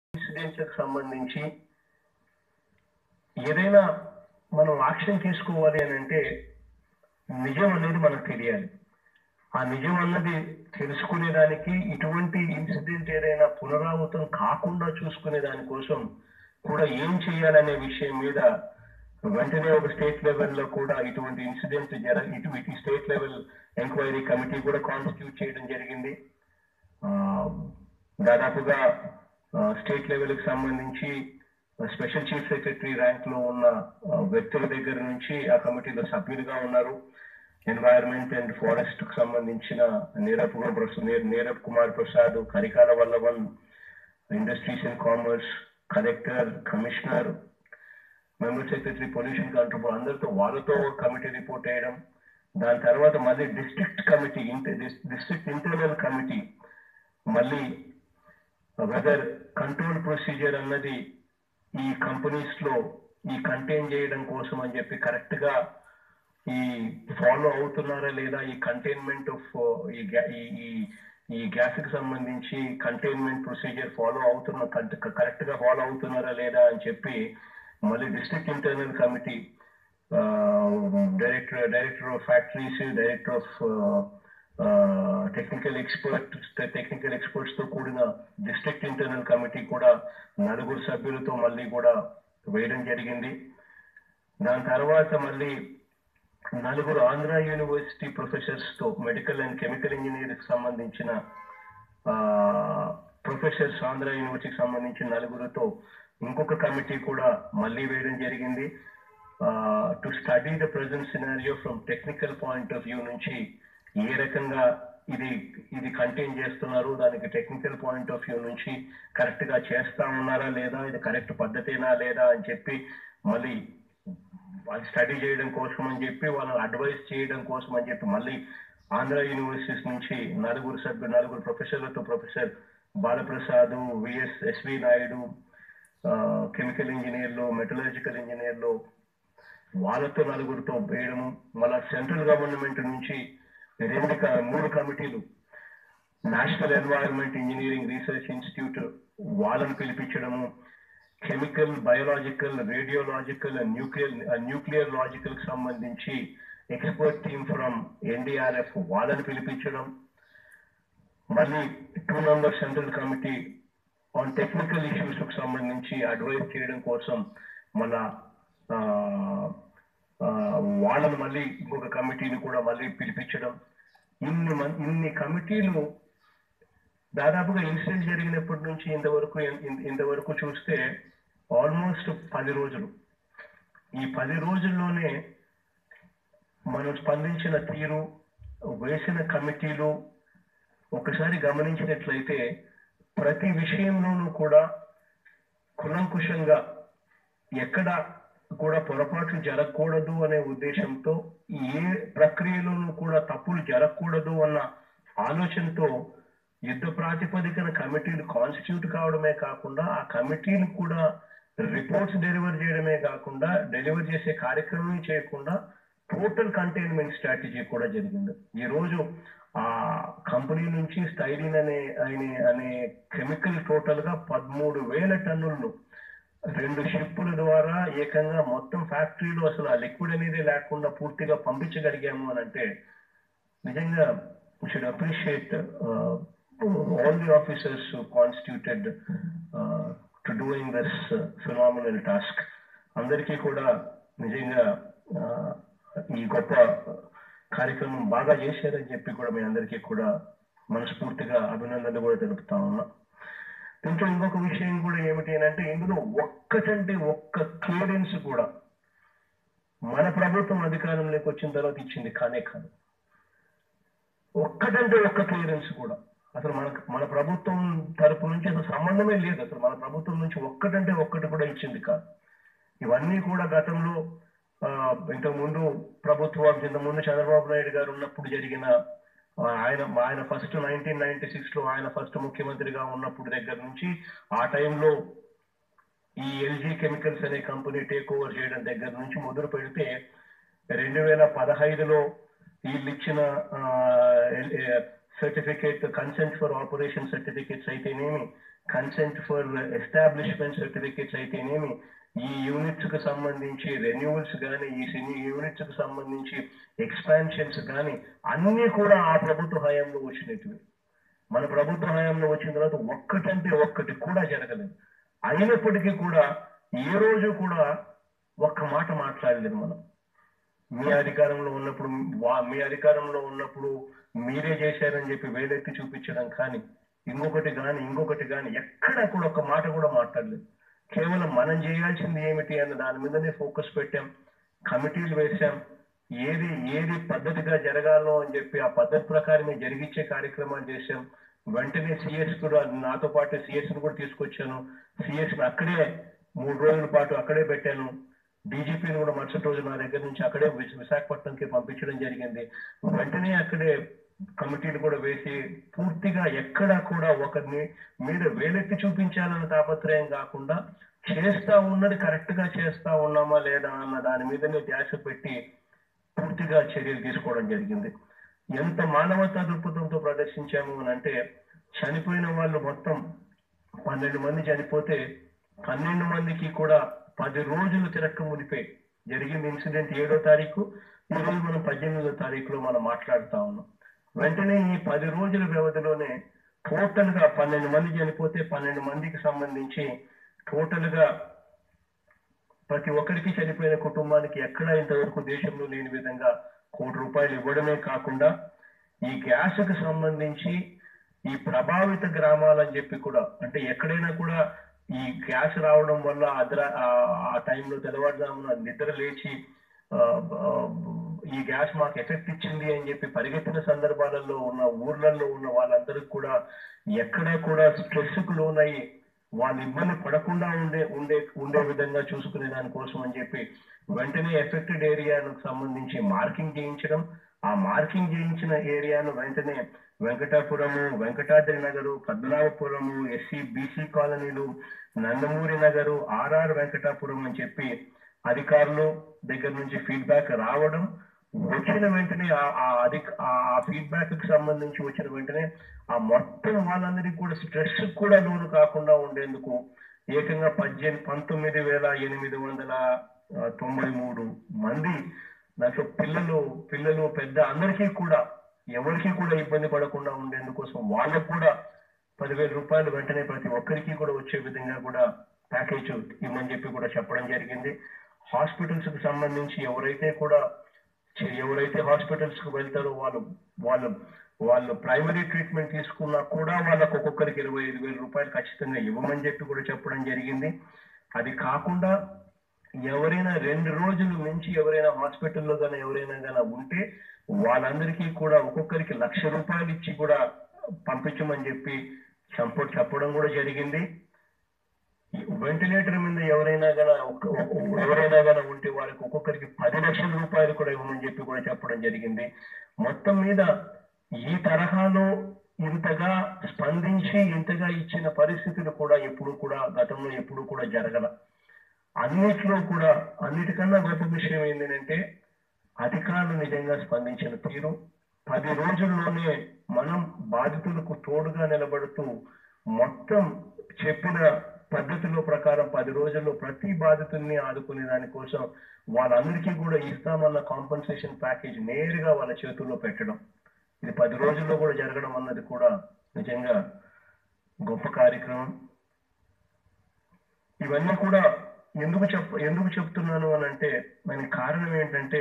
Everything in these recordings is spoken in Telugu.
ఇన్సిడెంట్లకు సంబంధించి ఏదైనా మనం యాక్షన్ తీసుకోవాలి అని అంటే నిజం అనేది మనకు తెలియాలి ఆ నిజం అన్నది తెలుసుకునేదానికి ఇటువంటి ఇన్సిడెంట్ ఏదైనా పునరావృతం కాకుండా చూసుకునే దానికోసం కూడా ఏం చేయాలనే విషయం మీద వెంటనే ఒక స్టేట్ లెవెల్లో కూడా ఇటువంటి ఇన్సిడెంట్ జర ఇటు ఇటు స్టేట్ లెవెల్ ఎంక్వైరీ కమిటీ కూడా కాన్స్టిట్యూట్ చేయడం జరిగింది ఆ, దాదాపుగా స్టేట్ లెవెల్ కి సంబంధించి స్పెషల్ చీఫ్ సెక్రటరీ ర్యాంక్ లో ఉన్న ఆ, వ్యక్తుల దగ్గర నుంచి ఆ కమిటీలో సభ్యులుగా ఉన్నారు ఎన్వైరన్మెంట్ అండ్ ఫారెస్ట్ కు సంబంధించిన నీరబ్ కుమార్ ప్రసాద్ నీర- Neerabh Kumar Prasad Karikala Valavan industries and commerce collector commissioner member secretary pollution control అందరితో వాళ్ళతో కమిటీ రిపోర్ట్ వేయడం దాని తర్వాత మళ్ళీ district committee district internal committee మళ్ళీ వెదర్ కంట్రోల్ ప్రొసీజర్ అన్నది ఈ కంపెనీస్ లో ఈ కంటైన్ చేయడం కోసం అని చెప్పి కరెక్ట్ గా ఈ ఫాలో అవుతున్నారా లేదా ఈ కంటైన్మెంట్ ఆఫ్ ఈ ga- ఈ- ఈ- ఈ గ్యాస్ కి సంబంధించి కంటైన్మెంట్ ప్రొసీజర్ ఫాలో అవుతున్న కరెక్ట్ గా ఫాలో అవుతున్నారా లేదా అని చెప్పి మళ్ళీ district internal committee director director of factories director of technical expert technical experts తో కూడిన డిస్ట్రిక్ట్ ఇంటర్నల్ కమిటీ కూడా నలుగురు సభ్యులతో మళ్ళీ కూడా వేయడం జరిగింది దాని తర్వాత మళ్ళీ నలుగురు ఆంధ్ర యూనివర్సిటీ ప్రొఫెసర్స్ తో మెడికల్ అండ్ కెమికల్ ఇంజనీరింగ్ సంబంధించిన ప్రొఫెసర్స్ ఆంధ్ర యూనివర్సిటీకి సంబంధించిన నలుగురితో ఇంకొక కమిటీ కూడా మళ్ళీ వేయడం జరిగింది to study the present scenario from technical point of view నుంచి ఏ రకంగా ఇది ఇది కంటైన్ చేస్తున్నారు దానికి టెక్నికల్ పాయింట్ ఆఫ్ వ్యూ నుంచి కరెక్ట్ గా చేస్తా ఉన్నారా లేదా ఇది కరెక్ట్ పద్ధతేనా లేదా అని చెప్పి మళ్ళీ వాళ్ళు స్టడీ చేయడం కోసం అని చెప్పి వాళ్ళని అడ్వైస్ చేయడం కోసం అని చెప్పి మళ్ళీ ఆంధ్ర యూనివర్సిటీస్ నుంచి నలుగురు సభ్యులు నలుగురు ప్రొఫెసర్లతో professor Balaprasad VS SV Naidu chemical ఇంజనీర్లు మెటలర్జికల్ ఇంజనీర్లు వాళ్ళతో నలుగురితో వేయడము మళ్ళా సెంట్రల్ గవర్నమెంట్ నుంచి రెండు క- మూడు కమిటీలు national environment engineering research institute వాళ్ళని పిలిపించడము chemical biological radiological nuclear nuclear logical కి సంబంధించి ఎక్స్పర్ట్ టీమ్ ఫ్రమ్ ఎన్డీఆర్ఎఫ్ వాళ్ళని పిలిపించడం మళ్ళీ two member central committee on technical issues కు సంబంధించి అడ్వైస్ చేయడం కోసం మన ఆ, ఆ, వాళ్ళని మళ్ళీ ఇంకొక కమిటీని కూడా మళ్ళీ పిలిపించడం ఇన్ని మన్- ఇన్ని కమిటీలు దాదాపుగా ఇన్సిడెంట్ జరిగినప్పటి నుంచి ఇంతవరకు ఇన్- ఇంతవరకు చూస్తే ఆల్మోస్ట్ పది రోజులు ఈ పది రోజుల్లోనే మనం స్పందించిన తీరు వేసిన కమిటీలు ఒకసారి గమనించినట్లయితే ప్రతి విషయంలోనూ కూడా కులంకుశంగా ఎక్కడ కూడా పొరపాట్లు జరగకూడదు అనే ఉద్దేశంతో ఏ ప్రక్రియలోనూ కూడా తప్పులు జరగకూడదు అన్న ఆలోచనతో యుద్ధ ప్రాతిపదికన కమిటీలు కాన్స్టిట్యూట్ కావడమే కాకుండా ఆ కమిటీలు కూడా రిపోర్ట్స్ డెలివర్ చేయడమే కాకుండా డెలివర్ చేసే కార్యక్రమం చేయకుండా టోటల్ కంటైన్మెంట్ స్ట్రాటజీ కూడా జరిగింది ఈ రోజు ఆ కంపెనీ నుంచి స్టైరిన్ అనే అనే అనే కెమికల్ టోటల్ గా పదమూడు వేల టన్నులను రెండు షిప్పుల ద్వారా ఏకంగా మొత్తం ఫ్యాక్టరీలో అసలు ఆ లిక్విడ్ అనేది లేకుండా పూర్తిగా పంపించగలిగాము అని అంటే నిజంగా should appreciate all the officers constituted to doing this phenomenal task అందరికీ కూడా నిజంగా uh, ఈ గొప్ప కార్యక్రమం బాగా చేశారని చెప్పి కూడా మీ అందరికీ కూడా మనస్ఫూర్తిగా అభినందనలు కూడా తెలుపుతా ఉన్నా దీంట్లో ఇంకొక విషయం కూడా ఏమిటి అని అంటే ఇందులో ఒక్కటంటే ఒక్క క్లియరెన్స్ కూడా మన ప్రభుత్వం అధికారంలోకి వచ్చిన తర్వాత ఇచ్చింది కానే కాదు ఒక్కటంటే ఒక్క క్లియరెన్స్ కూడా అసలు మన మన ప్రభుత్వం తరపు నుంచి అసలు సంబంధమే లేదు అసలు మన ప్రభుత్వం నుంచి ఒక్కటంటే ఒక్కటి కూడా ఇచ్చింది కాదు ఇవన్నీ కూడా గతంలో ఆ, ఇంతకు ముందు ప్రభుత్వం ఇంతకు ముందు చంద్రబాబు నాయుడు గారు ఉన్నప్పుడు జరిగిన ఆ, ఆయన ఆయన ఫస్ట్ నైన్టీన్ నైన్టీ సిక్స్ లో ఆయన ఫస్ట్ ముఖ్యమంత్రిగా ఉన్నప్పుడు దగ్గర నుంచి ఆ టైంలో ఈ ఎల్జీ కెమికల్స్ అనే కంపెనీ టేక్ ఓవర్ చేయడం దగ్గర నుంచి మొదలు పెడితే రెండు వేల పదహైదులో వీళ్ళు ఇచ్చిన certificate consent for operation certificates అయితేనేమి కన్సెంట్ ఫర్ ఎస్టాబ్లిష్మెంట్ సర్టిఫికేట్స్ అయితేనేమి ఈ యూనిట్స్ కు సంబంధించి రెన్యూవల్స్ కానీ ఈ సినీ యూనిట్స్ కు సంబంధించి ఎక్స్పాన్షన్స్ కానీ అన్ని కూడా ఆ ప్రభుత్వ హయాంలో వచ్చినట్టు మన ప్రభుత్వ హయాంలో వచ్చిన తర్వాత ఒక్కటంటే ఒక్కటి కూడా జరగలేదు అయినప్పటికీ కూడా ఏ రోజు కూడా ఒక్క మాట మాట్లాడలేదు మనం మీ అధికారంలో ఉన్నప్పుడు వా- మీ అధికారంలో ఉన్నప్పుడు మీరే చేశారని చెప్పి వేలెత్తి చూపించడం కానీ ఇంకొకటి కానీ ఇంకొకటి కానీ ఎక్కడ కూడా ఒక మాట కూడా మాట్లాడలేదు కేవలం మనం చేయాల్సింది ఏమిటి అన్న దాని మీదనే ఫోకస్ పెట్టాం కమిటీలు వేశాం ఏది ఏది పద్ధతిగా జరగాలో అని చెప్పి ఆ పద్ధతి ప్రకారమే జరిగించే కార్యక్రమాలు చేశాం వెంటనే సిఎస్ కూడా నాతో పాటు సిఎస్ కూడా తీసుకొచ్చాను సిఎస్ అక్కడే మూడు రోజుల పాటు అక్కడే పెట్టాను డీజీపీని కూడా మరుసటి రోజు నా దగ్గర నుంచి అక్కడే విశ- విశాఖపట్నంకి పంపించడం జరిగింది వెంటనే అక్కడే కమిటీలు కూడా వేసి పూర్తిగా ఎక్కడా కూడా ఒకరిని మీద వేలెత్తి చూపించాలన్న తాపత్రయం కాకుండా చేస్తా ఉన్నది కరెక్ట్ గా చేస్తా ఉన్నామా లేదా అన్న దాని మీదనే ధ్యాస పెట్టి పూర్తిగా చర్యలు తీసుకోవడం జరిగింది ఎంత మానవతా దృక్పథంతో ప్రదర్శించాము అని అంటే చనిపోయిన వాళ్ళు మొత్తం పన్నెండు మంది చనిపోతే పన్నెండు మందికి కూడా పది రోజులు తిరక్క మునిపే జరిగిన ఇన్సిడెంట్ ఏడో తారీఖు ఈ రోజు మనం పద్దెనిమిదో తారీఖులో మనం మాట్లాడుతా ఉన్నాం వెంటనే ఈ పది రోజుల వ్యవధిలోనే టోటల్ గా పన్నెండు మంది చనిపోతే పన్నెండు మందికి సంబంధించి టోటల్ గా ప్రతి ఒక్కరికి చనిపోయిన కుటుంబానికి ఎక్కడా ఇంతవరకు దేశంలో లేని విధంగా కోటి రూపాయలు ఇవ్వడమే కాకుండా ఈ గ్యాస్ కు సంబంధించి ఈ ప్రభావిత గ్రామాలని చెప్పి కూడా అంటే ఎక్కడైనా కూడా ఈ గ్యాస్ రావడం వల్ల అద్ర ఆ- ఆ టైంలో తెల్లవారుజామున నిద్ర లేచి ఆ, ఆ, ఈ గ్యాస్ మాకు ఎఫెక్ట్ ఇచ్చింది అని చెప్పి పరిగెత్తిన సందర్భాలలో ఉన్న ఊర్లలో ఉన్న వాళ్ళందరికీ కూడా ఎక్కడా కూడా స్ట్రెస్ కు లోనయ్యి వాళ్ళు ఇబ్బంది పడకుండా ఉండే ఉండే ఉండే విధంగా చూసుకునే దానికోసం అని చెప్పి వెంటనే ఎఫెక్టెడ్ ఏరియాకు సంబంధించి మార్కింగ్ చేయించడం ఆ మార్కింగ్ చేయించిన ఏరియాను వెంటనే వెంకటాపురము వెంకటాద్రి నగరు పద్మనాభపురము ఎస్సీ బీసీ కాలనీలు నందమూరి నగరు ఆర్ఆర్ వెంకటాపురం అని చెప్పి అధికారులు దగ్గర నుంచి ఫీడ్బ్యాక్ రావడం వచ్చిన వెంటనే ఆ- ఆ అధిక ఆ ఫీడ్బ్యాక్ కి సంబంధించి వచ్చిన వెంటనే ఆ మొత్తం వాళ్ళందరికీ కూడా స్ట్రెస్ కూడా లోను కాకుండా ఉండేందుకు ఏకంగా పద్దెనిమిది పంతొమ్మిది వేల ఎనిమిది వందల ఆ, తొంభై మూడు మంది దాంట్లో పిల్లలు పిల్లలు పెద్ద అందరికీ కూడా ఎవరికి కూడా ఇబ్బంది పడకుండా ఉండేందుకోసం వాళ్ళకు కూడా పదివేల రూపాయలు వెంటనే ప్రతి ఒక్కరికి కూడా వచ్చే విధంగా కూడా ప్యాకేజ్ ఇవ్వమని చెప్పి కూడా చెప్పడం జరిగింది హాస్పిటల్స్ కు సంబంధించి ఎవరైతే కూడా చే- ఎవరైతే హాస్పిటల్స్ కు వెళ్తారో వాళ్ళు వాళ్ళు వాళ్ళు ప్రైమరీ ట్రీట్మెంట్ తీసుకున్నా కూడా వాళ్ళకు ఒక్కొక్కరికి ఇరవై ఐదు వేల రూపాయలు ఖచ్చితంగా ఇవ్వమని చెప్పి కూడా చెప్పడం జరిగింది అది కాకుండా ఎవరైనా రెండు రోజులు మించి ఎవరైనా హాస్పిటల్లో గానీ ఎవరైనా గానీ ఉంటే వాళ్ళందరికీ కూడా ఒక్కొక్కరికి లక్ష రూపాయలు ఇచ్చి కూడా పంపించమని చెప్పి చంప చెప్పడం కూడా జరిగింది వెంటిలేటర్ మీద ఎవరైనా గన ఒక్క- ఎవరైనా గన ఉంటే వాళ్ళకి ఒక్కొక్కరికి పది లక్షల రూపాయలు కూడా ఇవ్వమని చెప్పి కూడా చెప్పడం జరిగింది మొత్తం మీద ఈ తరహాలో ఇంతగా స్పందించి ఇంతగా ఇచ్చిన పరిస్థితులు కూడా ఎప్పుడు కూడా గతంలో ఎప్పుడు కూడా జరగల అన్నిట్లో కూడా అన్నిటికన్నా గొప్ప విషయం ఏంటంటే అధికారులు నిజంగా స్పందించిన తీరు పది రోజుల్లోనే మనం బాధితులకు తోడుగా నిలబడుతూ మొత్తం చెప్పిన పద్ధతిలో ప్రకారం పది రోజుల్లో ప్రతి బాధితుల్ని ఆదుకునే దానికోసం వాళ్ళందరికీ కూడా ఇస్తామన్న కాంపన్సేషన్ ప్యాకేజ్ నేరుగా వాళ్ళ చేతుల్లో పెట్టడం ఇది పది రోజుల్లో కూడా జరగడం అన్నది కూడా నిజంగా గొప్ప కార్యక్రమం ఇవన్నీ కూడా ఎందుకు చెప్ ఎందుకు చెప్తున్నాను అని అంటే దానికి కారణం ఏంటంటే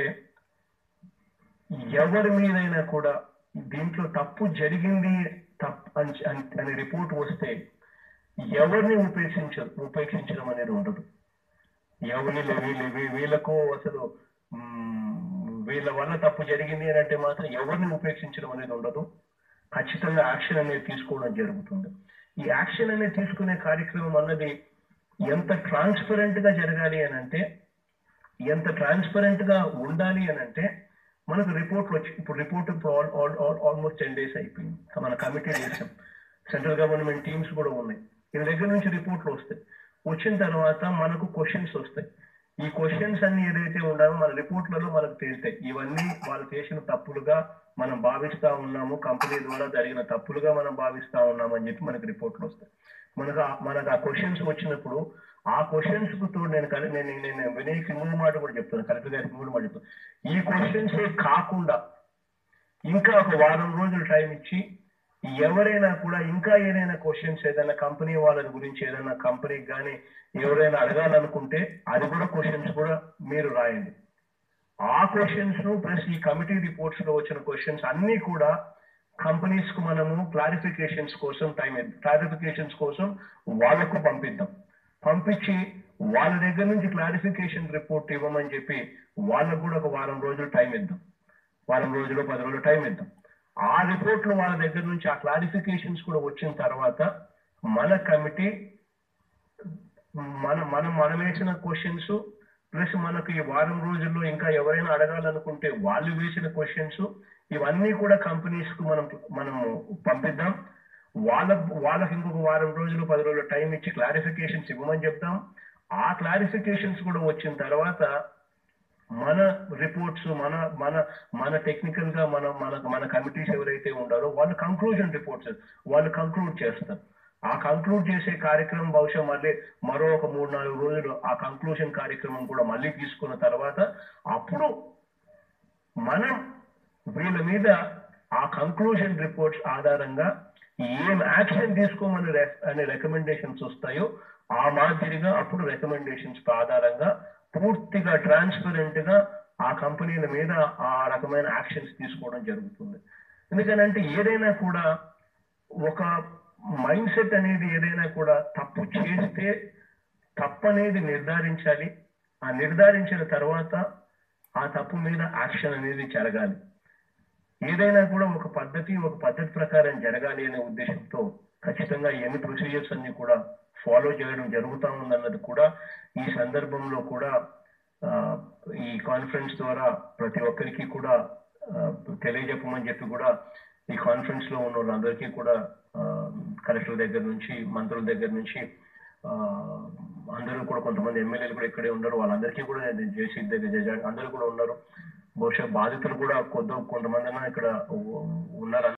ఎవరి మీదైనా కూడా దీంట్లో తప్పు జరిగింది తప్పు అని అని- అనే రిపోర్ట్ వస్తే ఎవరిని ఉపేక్షించరు ఉపేక్షించడం అనేది ఉండదు ఎవరి వీళ్ళు వీ- వీళ్ళకు అసలు మ్మ్, వీళ్ళ వల్ల తప్పు జరిగింది అని అంటే మాత్రం ఎవరిని ఉపేక్షించడం అనేది ఉండదు ఖచ్చితంగా యాక్షన్ అనేది తీసుకోవడం జరుగుతుంది ఈ యాక్షన్ అనేది తీసుకునే కార్యక్రమం అన్నది ఎంత ట్రాన్స్పరెంట్ గా జరగాలి అని అంటే ఎంత ట్రాన్స్పరెంట్ గా ఉండాలి అని అంటే మనకు రిపోర్ట్లు వచ్చి ఇప్పుడు రిపోర్ట్ ఇప్పుడు ఆల్మోస్ట్ టెన్ డేస్ అయిపోయింది మన కమిటీ చేసాం సెంట్రల్ గవర్నమెంట్ టీమ్స్ కూడా ఉన్నాయి వీళ్ళ దగ్గర నుంచి రిపోర్ట్లు వస్తాయి వచ్చిన తర్వాత మనకు క్వశ్చన్స్ వస్తాయి ఈ క్వశ్చన్స్ అన్ని ఏదైతే ఉన్నాయో మన రిపోర్ట్లలో మనకు తేలుతాయి ఇవన్నీ వాళ్ళు చేసిన తప్పులుగా మనం భావిస్తా ఉన్నాము కంపెనీ ద్వారా జరిగిన తప్పులుగా మనం భావిస్తా ఉన్నాము అని చెప్పి మనకు రిపోర్ట్లు వస్తాయి మనకు ఆ- మనకు ఆ క్వశ్చన్స్ వచ్చినప్పుడు ఆ క్వశ్చన్స్ కు తోడు నేను కలి- నేను నేను వినయ్కి ఇంకో మాట కూడా చెప్తాను కలెక్టర్ గారికి ఇంకో మాట చెప్తాను ఈ క్వశ్చన్స్ కాకుండా ఇంకా ఒక వారం రోజులు టైం ఇచ్చి ఎవరైనా కూడా ఇంకా ఏదైనా క్వశ్చన్స్ ఏదైనా కంపెనీ వాళ్ళ గురించి ఏదైనా కంపెనీకి కానీ ఎవరైనా అడగాలనుకుంటే అది కూడా క్వశ్చన్స్ కూడా మీరు రాయండి ఆ క్వశ్చన్స్ ప్లస్ ఈ కమిటీ రిపోర్ట్స్ లో వచ్చిన క్వశ్చన్స్ అన్ని కూడా కంపెనీస్ కు మనము క్లారిఫికేషన్స్ కోసం టైం క్లారిఫికేషన్స్ కోసం వాళ్ళకు పంపిద్దాం పంపించి వాళ్ళ దగ్గర నుంచి క్లారిఫికేషన్ రిపోర్ట్ ఇవ్వమని చెప్పి వాళ్ళకు కూడా ఒక వారం రోజులు టైం ఇద్దాం వారం రోజులు పది రోజులు టైం ఇద్దాం ఆ రిపోర్ట్లు వాళ్ళ దగ్గర నుంచి ఆ క్లారిఫికేషన్స్ కూడా వచ్చిన తర్వాత మన కమిటీ మన మనం మనం వేసిన క్వశ్చన్స్ ప్లస్ మనకు ఈ వారం రోజుల్లో ఇంకా ఎవరైనా అడగాలనుకుంటే వాళ్ళు వేసిన క్వశ్చన్స్ ఇవన్నీ కూడా కంపెనీస్ కు మనం మనము పంపిద్దాం వాళ్ళ వాళ్ళకి ఇంకొక వారం రోజులు పది రోజులు టైం ఇచ్చి క్లారిఫికేషన్స్ ఇవ్వమని చెప్తాం ఆ క్లారిఫికేషన్స్ కూడా వచ్చిన తర్వాత మన రిపోర్ట్స్ మన మన మన టెక్నికల్ గా మన మన మన కమిటీస్ ఎవరైతే ఉండారో వాళ్ళు కంక్లూజన్ రిపోర్ట్స్ వాళ్ళు కంక్లూడ్ చేస్తారు ఆ కంక్లూడ్ చేసే కార్యక్రమం బహుశా మళ్ళీ మరో ఒక మూడు నాలుగు రోజులు ఆ కంక్లూజన్ కార్యక్రమం కూడా మళ్ళీ తీసుకున్న తర్వాత అప్పుడు మనం వీళ్ళ మీద ఆ కంక్లూజన్ రిపోర్ట్స్ ఆధారంగా ఏం యాక్షన్ తీసుకోమని రె- అనే రికమెండేషన్స్ వస్తాయో ఆ మాదిరిగా అప్పుడు రికమెండేషన్స్ ఆధారంగా పూర్తిగా ట్రాన్స్పరెంట్ గా ఆ కంపెనీల మీద ఆ రకమైన యాక్షన్స్ తీసుకోవడం జరుగుతుంది ఎందుకనంటే ఏదైనా కూడా ఒక మైండ్ సెట్ అనేది ఏదైనా కూడా తప్పు చేస్తే తప్పు అనేది నిర్ధారించాలి ఆ నిర్ధారించిన తర్వాత ఆ తప్పు మీద యాక్షన్ అనేది జరగాలి ఏదైనా కూడా ఒక పద్ధతి ఒక పద్ధతి ప్రకారం జరగాలి అనే ఉద్దేశంతో ఖచ్చితంగా ఎన్ని ప్రొసీజర్స్ అన్ని కూడా ఫాలో చేయడం జరుగుతా ఉందన్నది కూడా ఈ సందర్భంలో కూడా ఆ, ఈ కాన్ఫరెన్స్ ద్వారా ప్రతి ఒక్కరికి కూడా ఆ, తెలియజెప్పమని చెప్పి కూడా ఈ కాన్ఫరెన్స్ లో ఉన్న వాళ్ళందరికీ కూడా ఆ, కలెక్టర్ దగ్గర నుంచి మంత్రుల దగ్గర నుంచి ఆ, అందరూ కూడా కొంతమంది ఎమ్మెల్యేలు కూడా ఇక్కడే ఉన్నారు వాళ్ళందరికీ కూడా నేను జేసీ దగ్గర జడ్జి అందరూ కూడా ఉన్నారు బహుశా బాధితులు కూడా కొంత కొంతమంది ఇక్కడ ఉన్నారు